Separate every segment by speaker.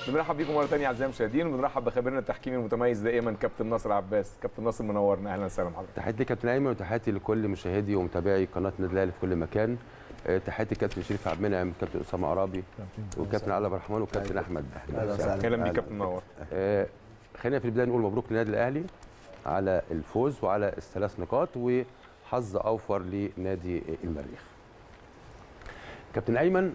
Speaker 1: بنرحب بيكم مره ثانيه اعزائي المشاهدين وبنرحب بخبيرنا التحكيمي المتميز دائما كابتن ناصر عباس كابتن ناصر منورنا اهلا وسهلا حضرتك
Speaker 2: تحياتي لكابتن ايمن وتحياتي لكل مشاهدي ومتابعي قناه النادي الاهلي في كل مكان آه، تحياتي كابتن شريف عبد المنعم كابتن اسامه عرابي وكابتن علي عبد الرحمن وكابتن احمد
Speaker 3: أهلا وسهلا.
Speaker 1: اهلا بيك كابتن منور
Speaker 2: آه، خلينا في البدايه نقول مبروك للنادي الاهلي على الفوز وعلى الثلاث نقاط وحظ اوفر لنادي المريخ. كابتن ايمن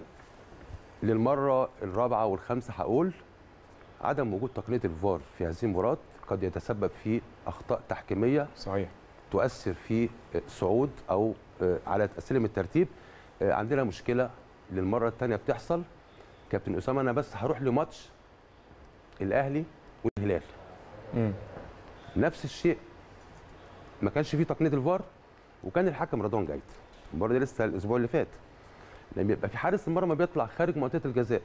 Speaker 2: للمره الرابعه والخامسه هقول عدم وجود تقنيه الفار في هذه المباراه قد يتسبب في اخطاء تحكيميه
Speaker 1: صحيح
Speaker 2: تؤثر في صعود او على سلم الترتيب عندنا مشكله للمره الثانيه بتحصل كابتن اسامه انا بس هروح لماتش الاهلي والهلال
Speaker 1: امم
Speaker 2: نفس الشيء ما كانش فيه تقنيه الفار وكان الحكم رضوان جايد المباراه دي لسه الاسبوع اللي فات لما يبقى في حارس المرمى بيطلع خارج منطقه الجزاء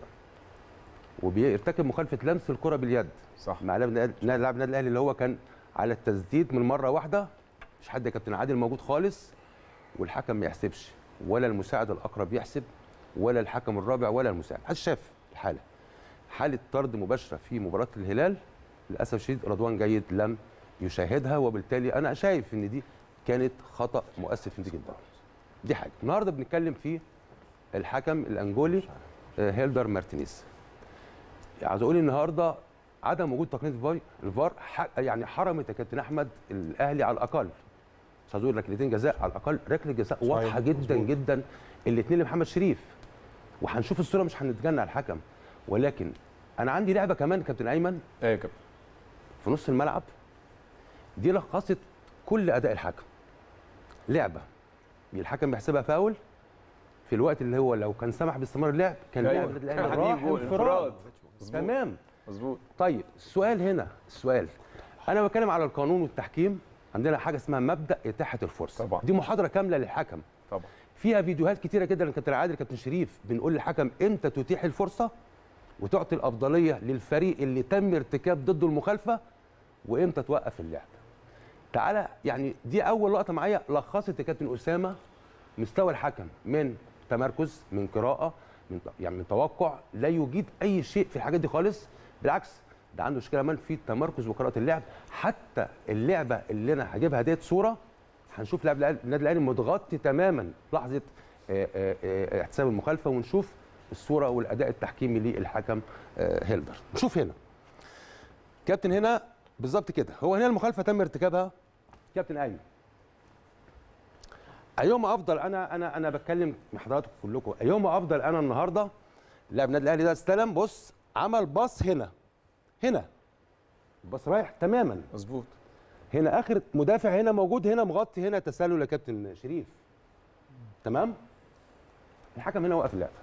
Speaker 2: وبيرتكب مخالفه لمس الكره باليد
Speaker 1: صح
Speaker 2: مع لاعب النادي- لاعب النادي الاهلي اللي هو كان على التسديد من مره واحده مش حد يا كابتن عادل موجود خالص والحكم ما يحسبش ولا المساعد الاقرب يحسب ولا الحكم الرابع ولا المساعد محدش شاف الحاله حاله طرد مباشره في مباراه الهلال للاسف الشديد رضوان جيد لم يشاهدها وبالتالي انا شايف ان دي كانت خطا مؤسف في نتيجه الدوري دي حاجه النهارده بنتكلم في الحكم الانجولي آه، هيلدر مارتينيز عايز اقول النهارده عدم وجود تقنيه الفار الفار ح- يعني حرمت يا كابتن احمد الاهلي على الاقل مش عايز اقول ركلتين جزاء على الاقل ركله جزاء واضحه جدا
Speaker 3: مظبوط.
Speaker 2: جدا الاثنين لمحمد شريف وهنشوف الصوره مش هنتجنى على الحكم ولكن انا عندي لعبه كمان كابتن ايمن
Speaker 1: ايه يا كابتن
Speaker 2: في نص الملعب دي لخصت كل اداء الحكم لعبه الحكم بيحسبها فاول في الوقت اللي هو لو كان سمح باستمرار اللعب كان
Speaker 1: أيوة.
Speaker 2: لاعب النادي
Speaker 1: كان
Speaker 2: الاهلي راح
Speaker 1: هتجيب جول،
Speaker 2: انفراد
Speaker 1: انفراد. مظبوط.
Speaker 2: تمام
Speaker 1: مظبوط
Speaker 2: طيب السؤال هنا السؤال انا بتكلم على القانون والتحكيم عندنا حاجه اسمها مبدا اتاحه الفرصه
Speaker 1: طبعا.
Speaker 2: دي محاضره كامله للحكم
Speaker 1: طبعا
Speaker 2: فيها فيديوهات كتيره جدا لكابتن عادل كابتن شريف بنقول للحكم امتى تتيح الفرصه وتعطي الافضليه للفريق اللي تم ارتكاب ضده المخالفه وامتى توقف اللعب تعالى يعني دي اول لقطه معايا لخصت يا كابتن اسامه مستوى الحكم من تمركز من قراءه من يعني من توقع لا يجيد اي شيء في الحاجات دي خالص بالعكس ده عنده مشكله كمان في التمركز وقراءه اللعب حتى اللعبه اللي انا هجيبها ديت صوره هنشوف لاعب الأهلي- النادي الاهلي متغطي تماما لحظه آه، آه، آه، احتساب المخالفه ونشوف الصوره والاداء التحكيمي للحكم آه، هيلدر نشوف هنا كابتن هنا بالظبط كده هو هنا المخالفه تم ارتكابها كابتن ايمن ايهما افضل انا انا انا بتكلم مع حضراتكم كلكم ايهما افضل انا النهارده لاعب النادي الاهلي ده استلم بص عمل باص هنا هنا الباص رايح تماما
Speaker 1: مظبوط
Speaker 2: هنا اخر مدافع هنا موجود هنا مغطي هنا تسلل يا كابتن شريف تمام الحكم هنا وقف اللعب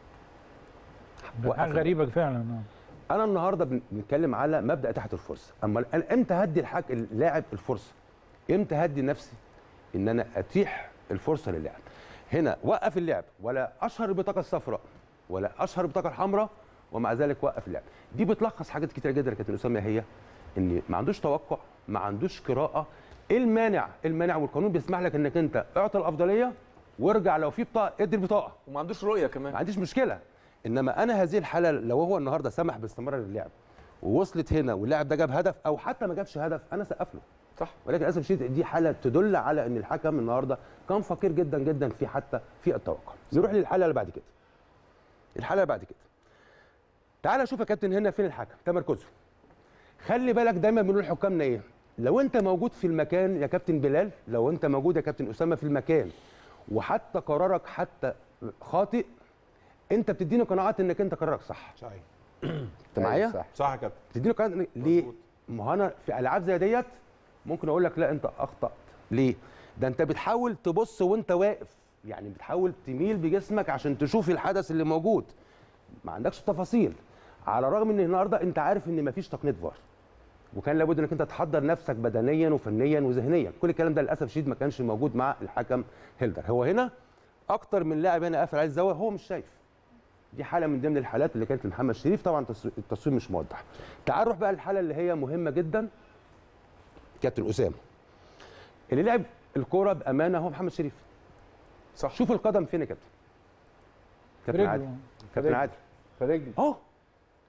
Speaker 2: وقف
Speaker 3: حاجه غريبه فعلا آه.
Speaker 2: انا النهارده بن- بنتكلم على مبدا تحت الفرصه اما انا امتى هدي الحك... اللاعب الفرصه امتى هدي نفسي ان انا اتيح الفرصه للاعب هنا وقف اللعب ولا اشهر البطاقه الصفراء ولا اشهر البطاقه الحمراء ومع ذلك وقف اللعب دي بتلخص حاجات كتيره جدا يا كابتن اسامه هي ان ما عندوش توقع ما عندوش قراءه ايه المانع المانع والقانون بيسمح لك انك انت اعطي الافضليه وارجع لو في بطاقه ادي البطاقه
Speaker 1: وما عندوش رؤيه
Speaker 2: ما
Speaker 1: كمان
Speaker 2: عنديش مشكله انما انا هذه الحاله لو هو النهارده سمح باستمرار اللعب ووصلت هنا واللاعب ده جاب هدف او حتى ما جابش هدف انا سقف له
Speaker 1: صح
Speaker 2: ولكن للاسف الشديد دي حاله تدل على ان الحكم النهارده كان فقير جدا جدا في حتى في التوقع نروح للحاله اللي بعد كده الحاله اللي بعد كده تعال شوف يا كابتن هنا فين الحكم تمركزه خلي بالك دايما بنقول لحكامنا ايه لو انت موجود في المكان يا كابتن بلال لو انت موجود يا كابتن اسامه في المكان وحتى قرارك حتى خاطئ انت بتديني قناعات انك انت قرارك صح
Speaker 3: صحيح
Speaker 2: انت معايا
Speaker 3: صح صح يا كابتن
Speaker 2: تديني قناعات إنك- ليه ما هو انا في العاب زي ديت ممكن اقول لك لا انت اخطات ليه ده انت بتحاول تبص وانت واقف يعني بتحاول تميل بجسمك عشان تشوف الحدث اللي موجود ما عندكش تفاصيل على الرغم ان النهارده انت عارف ان مفيش تقنيه فار وكان لابد انك انت تحضر نفسك بدنيا وفنيا وذهنيا كل الكلام ده للاسف الشديد ما كانش موجود مع الحكم هيلدر هو هنا اكتر من لاعب هنا قافل عليه الزاويه هو مش شايف دي حاله من ضمن الحالات اللي كانت لمحمد شريف طبعا التصوير- التصوير مش موضح تعال نروح بقى للحاله اللي هي مهمه جدا كابتن اسامه اللي لعب الكوره بامانه هو محمد شريف
Speaker 1: صح
Speaker 2: شوف القدم فين يا كابتن كابتن عادل
Speaker 3: رجله
Speaker 2: كابتن عادل
Speaker 3: في رجله
Speaker 2: اهو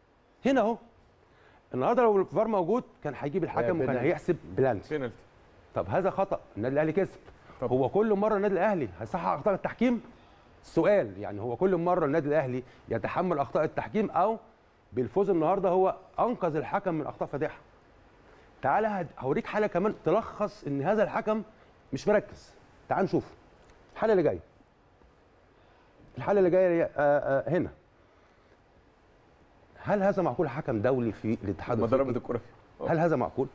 Speaker 2: هنا اهو النهارده لو الفار موجود كان هيجيب الحكم وكان
Speaker 3: بينالتي.
Speaker 2: هيحسب بلانتي
Speaker 1: بينالتي
Speaker 2: طب هذا خطا النادي الاهلي كسب
Speaker 1: طب.
Speaker 2: هو كل مره النادي الاهلي هيصحح اخطاء التحكيم سؤال يعني هو كل مره النادي الاهلي يتحمل اخطاء التحكيم او بالفوز النهارده هو انقذ الحكم من اخطاء فادحه تعالى هد- هوريك حاله كمان تلخص ان هذا الحكم مش مركز تعال نشوف الحاله اللي جايه الحاله اللي جايه آه، آه، هنا هل هذا معقول حكم دولي في الاتحاد
Speaker 1: لما
Speaker 2: الأفريقي؟
Speaker 1: ضربت الكره آه.
Speaker 2: هل هذا معقول؟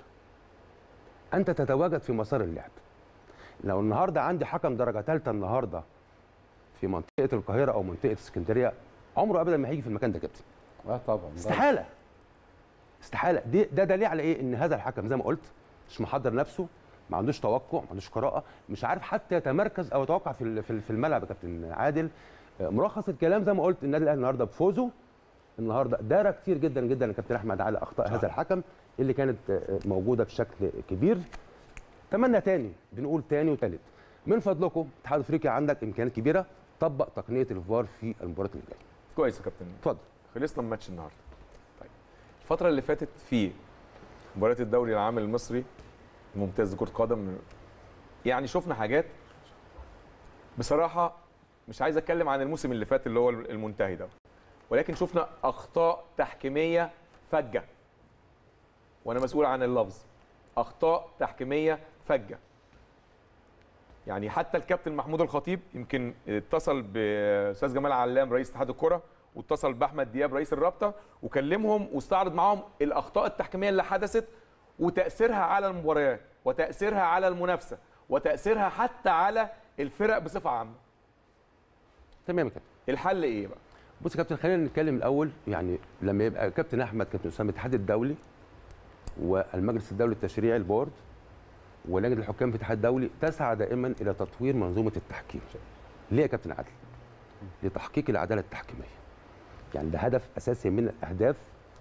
Speaker 2: أنت تتواجد في مسار اللعب. لو النهارده عندي حكم درجة ثالثة النهارده في منطقة القاهرة أو منطقة اسكندرية عمره أبدا ما هيجي في المكان ده كابتن.
Speaker 3: اه طبعا
Speaker 2: استحالة. استحالة، دي ده دليل على إيه؟ إن هذا الحكم زي ما قلت مش محضر نفسه، ما عندوش توقع، ما عندوش قراءة، مش عارف حتى يتمركز أو يتوقع في ال- في ال- في الملعب يا كابتن عادل. آه، ملخص الكلام زي ما قلت النادي الأهلي النهارده بفوزه النهارده دار كتير جدا جدا يا كابتن احمد على اخطاء هذا الحكم اللي كانت آه، موجوده بشكل كبير اتمنى تاني بنقول تاني وتالت من فضلكم اتحاد افريقيا عندك امكانيات كبيره طبق تقنيه الفار في المباراه اللي جايه
Speaker 1: كويس يا كابتن
Speaker 2: اتفضل
Speaker 1: خلصنا من ماتش النهارده طيب الفتره اللي فاتت في مباراه الدوري العام المصري الممتاز لكره قدم يعني شفنا حاجات بصراحه مش عايز اتكلم عن الموسم اللي فات اللي هو المنتهي ده ولكن شفنا اخطاء تحكيميه فجه وانا مسؤول عن اللفظ اخطاء تحكيميه فجه يعني حتى الكابتن محمود الخطيب يمكن اتصل باستاذ جمال علام رئيس اتحاد الكره واتصل باحمد دياب رئيس الرابطه وكلمهم واستعرض معاهم الاخطاء التحكيميه اللي حدثت وتاثيرها على المباريات وتاثيرها على المنافسه وتاثيرها حتى على الفرق بصفه عامه
Speaker 2: تمام يا كابتن
Speaker 1: الحل ايه بقى
Speaker 2: بص يا كابتن خلينا نتكلم الاول يعني لما يبقى كابتن احمد كابتن اسامه الاتحاد الدولي والمجلس الدولي التشريعي البورد ولجنه الحكام في الاتحاد الدولي تسعى دائما الى تطوير منظومه التحكيم ليه يا كابتن عادل لتحقيق العداله التحكيميه يعني ده هدف اساسي من الاهداف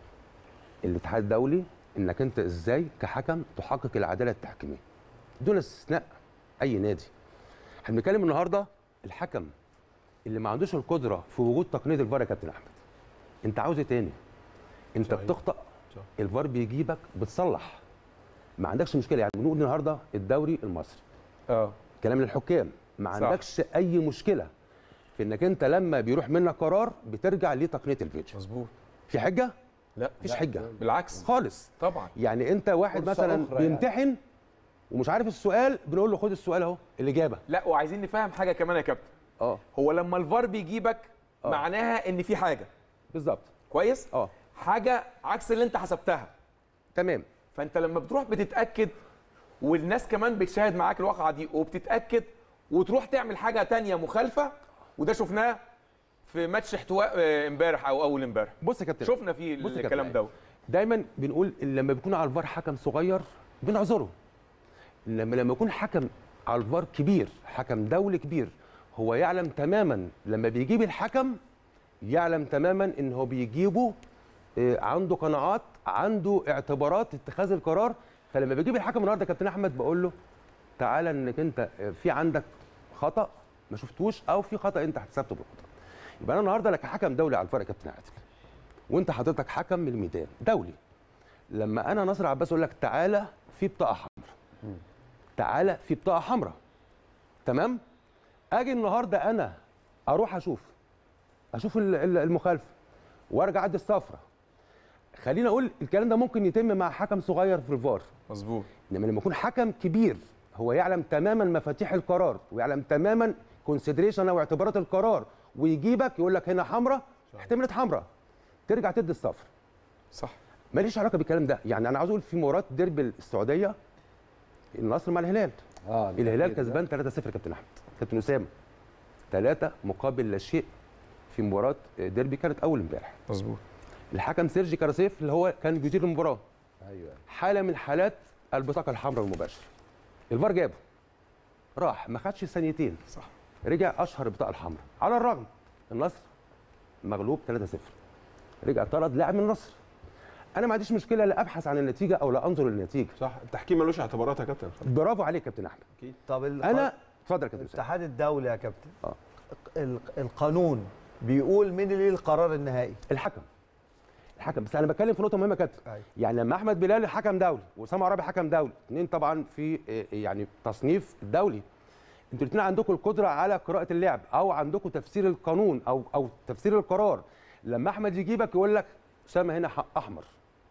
Speaker 2: الاتحاد الدولي انك انت ازاي كحكم تحقق العداله التحكيميه دون استثناء اي نادي احنا بنتكلم النهارده الحكم اللي ما عندوش القدره في وجود تقنيه الفار يا كابتن احمد انت عاوز ايه تاني انت
Speaker 3: صحيح.
Speaker 2: بتخطأ
Speaker 3: صح.
Speaker 2: الفار بيجيبك بتصلح ما عندكش مشكله يعني بنقول النهارده الدوري المصري
Speaker 1: اه
Speaker 2: كلام للحكام ما
Speaker 1: صح.
Speaker 2: عندكش اي مشكله في انك انت لما بيروح منك قرار بترجع لتقنيه الفيديو
Speaker 1: مظبوط
Speaker 2: في حجه
Speaker 1: لا
Speaker 2: مفيش
Speaker 3: لا،
Speaker 2: حجه
Speaker 1: بالعكس
Speaker 2: خالص
Speaker 1: طبعا
Speaker 2: يعني انت واحد
Speaker 3: فرصة
Speaker 2: مثلا
Speaker 3: أخرى يعني.
Speaker 2: بيمتحن ومش عارف السؤال بنقول له خد السؤال اهو الاجابه
Speaker 1: لا وعايزين نفهم حاجه كمان يا كابتن
Speaker 2: اه
Speaker 1: هو لما الفار بيجيبك
Speaker 2: آه.
Speaker 1: معناها ان في حاجه
Speaker 2: بالظبط
Speaker 1: كويس
Speaker 2: اه
Speaker 1: حاجه عكس اللي انت حسبتها
Speaker 2: تمام
Speaker 1: فانت لما بتروح بتتاكد والناس كمان بتشاهد معاك الواقعه دي وبتتاكد وتروح تعمل حاجه تانية مخالفه وده شفناه في ماتش احتواء آه، امبارح او اول امبارح
Speaker 2: بص يا كابتن
Speaker 1: شفنا فيه
Speaker 2: بص يا
Speaker 1: الكلام
Speaker 2: كابتن
Speaker 1: ده
Speaker 2: دايما بنقول إن لما بيكون على الفار حكم صغير بنعذره لما لما يكون حكم على الفار كبير حكم دولي كبير هو يعلم تماما لما بيجيب الحكم يعلم تماما ان هو بيجيبه آه، عنده قناعات عنده اعتبارات اتخاذ القرار فلما بيجيب الحكم النهارده كابتن احمد بقول له تعالى انك انت آه، في عندك خطا ما شفتوش او في خطا انت حسبته بالخطا يبقى انا النهارده لك حكم دولي على الفرق يا كابتن عادل وانت حضرتك حكم من الميدان دولي لما انا ناصر عباس اقول لك تعالى في بطاقه حمراء تعالى في بطاقه حمراء تمام اجي النهارده انا اروح اشوف اشوف ال- ال- المخالفه وارجع ادي الصفرة خليني اقول الكلام ده ممكن يتم مع حكم صغير في الفار
Speaker 1: مظبوط
Speaker 2: انما لما يكون حكم كبير هو يعلم تماما مفاتيح القرار ويعلم تماما كونسيدريشن او اعتبارات القرار ويجيبك يقول لك هنا حمراء احتملت حمراء ترجع تدي الصفر
Speaker 1: صح
Speaker 2: ماليش علاقه بالكلام ده يعني انا عاوز اقول في مباراه ديربي السعوديه النصر مع الهلال
Speaker 3: اه
Speaker 2: الهلال كسبان 3-0 يا كابتن احمد كابتن اسامه 3 مقابل لا شيء في مباراه ديربي كانت اول امبارح
Speaker 1: مظبوط
Speaker 2: الحكم سيرجي كاراسيف اللي هو كان بيدير المباراه
Speaker 3: ايوه
Speaker 2: حاله من حالات البطاقه الحمراء المباشره الفار جابه راح ما خدش ثانيتين
Speaker 1: صح
Speaker 2: رجع اشهر البطاقه الحمراء على الرغم النصر مغلوب 3-0 رجع طرد لاعب من النصر انا ما عنديش مشكله لا ابحث عن النتيجه او لا انظر للنتيجه
Speaker 3: صح التحكيم ملوش اعتبارات يا كابتن
Speaker 2: برافو عليك يا كابتن احمد
Speaker 4: طب ال-
Speaker 2: انا اتفضل يا كابتن أسامة.
Speaker 4: الاتحاد الدولي يا كابتن
Speaker 2: آه.
Speaker 4: ال- القانون بيقول مين اللي ليه القرار النهائي
Speaker 2: الحكم الحكم بس انا بتكلم في نقطه مهمه كابتن
Speaker 4: أيوة.
Speaker 2: يعني لما احمد بلال حكم دولي واسامه عرابي حكم دولي اثنين طبعا في آه، يعني تصنيف الدولي انتوا الاثنين عندكم القدره على قراءه اللعب او عندكم تفسير القانون او او تفسير القرار لما احمد يجيبك يقول لك اسامه هنا حق احمر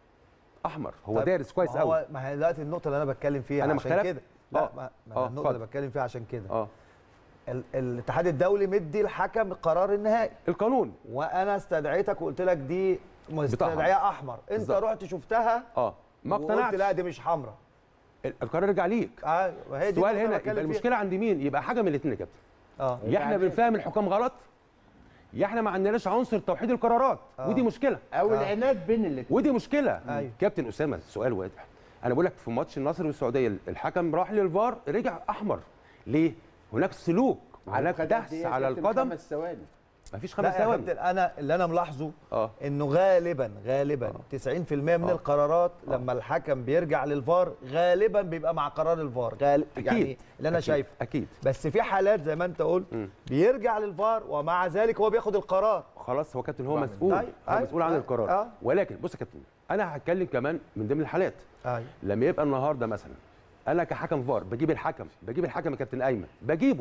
Speaker 2: احمر هو
Speaker 4: طيب،
Speaker 2: دارس كويس
Speaker 4: ما هو
Speaker 2: قوي
Speaker 4: ما هي دلوقتي النقطه اللي انا بتكلم فيها
Speaker 2: أنا ما
Speaker 4: عشان
Speaker 2: اختلف-
Speaker 4: كده لا
Speaker 2: آه.
Speaker 4: ما ما
Speaker 2: آه،
Speaker 4: النقطه اللي
Speaker 2: اتفضل.
Speaker 4: بتكلم فيها عشان كده
Speaker 2: اه
Speaker 4: ال- الاتحاد الدولي مدي الحكم القرار النهائي
Speaker 2: القانون
Speaker 4: وانا استدعيتك وقلت لك دي مستدعيه احمر انت
Speaker 2: بالظبط.
Speaker 4: رحت شفتها
Speaker 2: اه ما
Speaker 4: وقلت
Speaker 2: اقتنعتش
Speaker 4: لا دي مش حمراء
Speaker 2: القرار يرجع ليك
Speaker 4: اه وهي دي
Speaker 2: السؤال
Speaker 4: النقطة اللي
Speaker 2: هنا
Speaker 4: بتكلم
Speaker 2: يبقى
Speaker 4: فيها.
Speaker 2: المشكله عند مين يبقى حاجه من الاثنين يا كابتن
Speaker 4: اه
Speaker 2: يا احنا بنفهم الحكام غلط يا احنا ما عندناش عنصر توحيد القرارات
Speaker 4: آه.
Speaker 2: ودي مشكله
Speaker 3: او
Speaker 4: آه.
Speaker 3: العناد بين الاثنين
Speaker 2: ودي مشكله
Speaker 4: أيوة.
Speaker 2: كابتن اسامه السؤال واضح انا بقول لك في ماتش النصر والسعوديه الحكم راح للفار رجع احمر ليه هناك سلوك هناك دهس على القدم
Speaker 3: خمس ثواني
Speaker 2: مفيش
Speaker 4: لا
Speaker 2: خمس
Speaker 4: يا
Speaker 2: ثواني
Speaker 4: كابتن انا اللي انا ملاحظه
Speaker 2: اه
Speaker 4: انه غالبا غالبا 90% من
Speaker 2: آه.
Speaker 4: القرارات لما الحكم بيرجع للفار غالبا بيبقى مع قرار الفار غالب
Speaker 2: أكيد.
Speaker 4: يعني اللي انا
Speaker 2: أكيد.
Speaker 4: شايفه
Speaker 2: اكيد
Speaker 4: بس في حالات زي ما انت قلت
Speaker 2: مم.
Speaker 4: بيرجع للفار ومع ذلك هو بياخد القرار
Speaker 2: خلاص هو كابتن هو
Speaker 1: بعمل.
Speaker 2: مسؤول
Speaker 4: طيب،
Speaker 2: هو
Speaker 4: أيوة،
Speaker 2: مسؤول عن
Speaker 4: أيوة،
Speaker 2: القرار
Speaker 4: آه.
Speaker 2: ولكن بص يا كابتن انا هتكلم كمان من ضمن الحالات
Speaker 4: ايوه
Speaker 2: لما يبقى النهارده مثلا انا كحكم فار بجيب الحكم بجيب الحكم يا كابتن ايمن بجيبه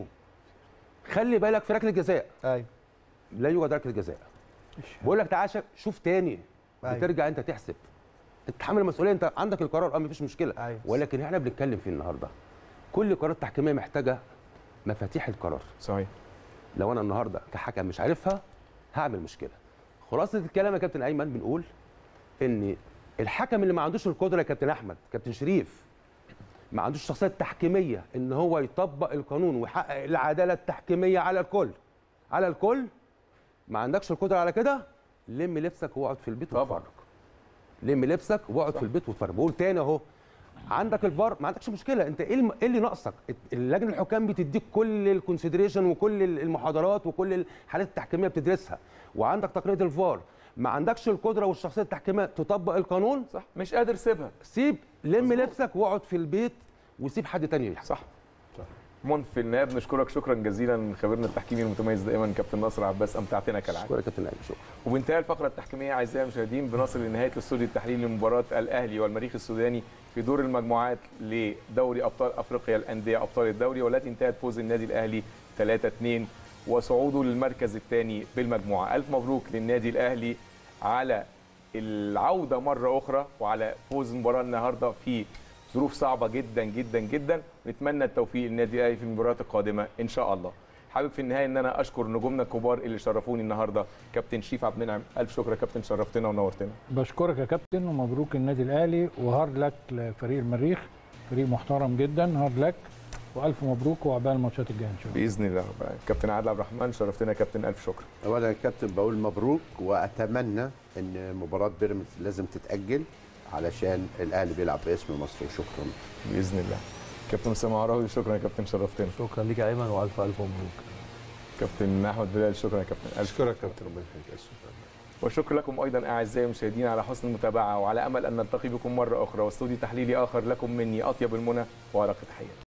Speaker 2: خلي بالك في ركله جزاء
Speaker 4: ايوه
Speaker 2: لا يوجد ركله جزاء بقول لك تعالى شوف تاني
Speaker 4: أيوة.
Speaker 2: بترجع انت تحسب انت تحمل المسؤوليه انت عندك القرار اه مفيش مشكله
Speaker 4: أيوة.
Speaker 2: ولكن احنا بنتكلم فيه النهارده كل قرار تحكيميه محتاجه مفاتيح القرار
Speaker 1: صحيح
Speaker 2: لو انا النهارده كحكم مش عارفها هعمل مشكله خلاصه الكلام يا كابتن ايمن بنقول ان الحكم اللي ما عندوش القدره يا كابتن احمد كابتن شريف ما عندوش الشخصيه التحكيميه ان هو يطبق القانون ويحقق العداله التحكيميه على الكل على الكل ما عندكش القدره على كده لم لبسك واقعد في البيت
Speaker 1: طبعاً.
Speaker 2: واتفرج لم لبسك واقعد في البيت واتفرج بقول تاني اهو عندك الفار ما عندكش مشكله انت ايه الم- ايه اللي ناقصك اللجنه الحكام بتديك كل الكونسيدريشن وكل المحاضرات وكل الحالات التحكيميه بتدرسها وعندك تقنيه الفار ما عندكش القدره والشخصيه التحكيميه تطبق القانون
Speaker 1: صح مش قادر سيبها
Speaker 2: سيب لم
Speaker 1: مظبوط.
Speaker 2: لبسك واقعد في البيت وسيب حد تاني يحكم
Speaker 1: صح من في النهايه بنشكرك شكرا جزيلا خبيرنا التحكيمي المتميز دائما كابتن ناصر عباس امتعتنا كالعاده
Speaker 2: شكرا يا كابتن ايمن شكرا
Speaker 1: وبانتهاء الفقره التحكيميه اعزائي المشاهدين بنصل لنهايه الاستوديو التحليلي لمباراه الاهلي والمريخ السوداني في دور المجموعات لدوري ابطال افريقيا الانديه ابطال الدوري والتي انتهت فوز النادي الاهلي 3-2 وصعوده للمركز الثاني بالمجموعه الف مبروك للنادي الاهلي على العوده مره اخرى وعلى فوز المباراه النهارده في ظروف صعبه جدا جدا جدا نتمنى التوفيق للنادي الاهلي في المباريات القادمه ان شاء الله حابب في النهايه ان انا اشكر نجومنا الكبار اللي شرفوني النهارده كابتن شيف عبد المنعم الف شكر يا كابتن شرفتنا ونورتنا
Speaker 5: بشكرك يا كابتن ومبروك النادي الاهلي وهارد لك لفريق المريخ فريق محترم جدا هارد لك والف مبروك وعقبال الماتشات الجايه ان شاء الله
Speaker 1: باذن الله كابتن عادل عبد الرحمن شرفتنا يا كابتن الف شكر
Speaker 3: اولا يا كابتن بقول مبروك واتمنى ان مباراه بيراميدز لازم تتاجل علشان الاهلي بيلعب باسم مصر وشكرا
Speaker 1: باذن الله كابتن اسامه عراوي شكرا يا كابتن شرفتنا
Speaker 4: شكرا ليك يا ايمن والف الف مبروك
Speaker 1: كابتن احمد بلال شكرا يا كابتن الف
Speaker 3: اشكرك يا كابتن ربنا يخليك
Speaker 1: وشكر لكم ايضا اعزائي المشاهدين على حسن المتابعه وعلى امل ان نلتقي بكم مره اخرى واستوديو تحليلي اخر لكم مني اطيب المنى وارق تحيه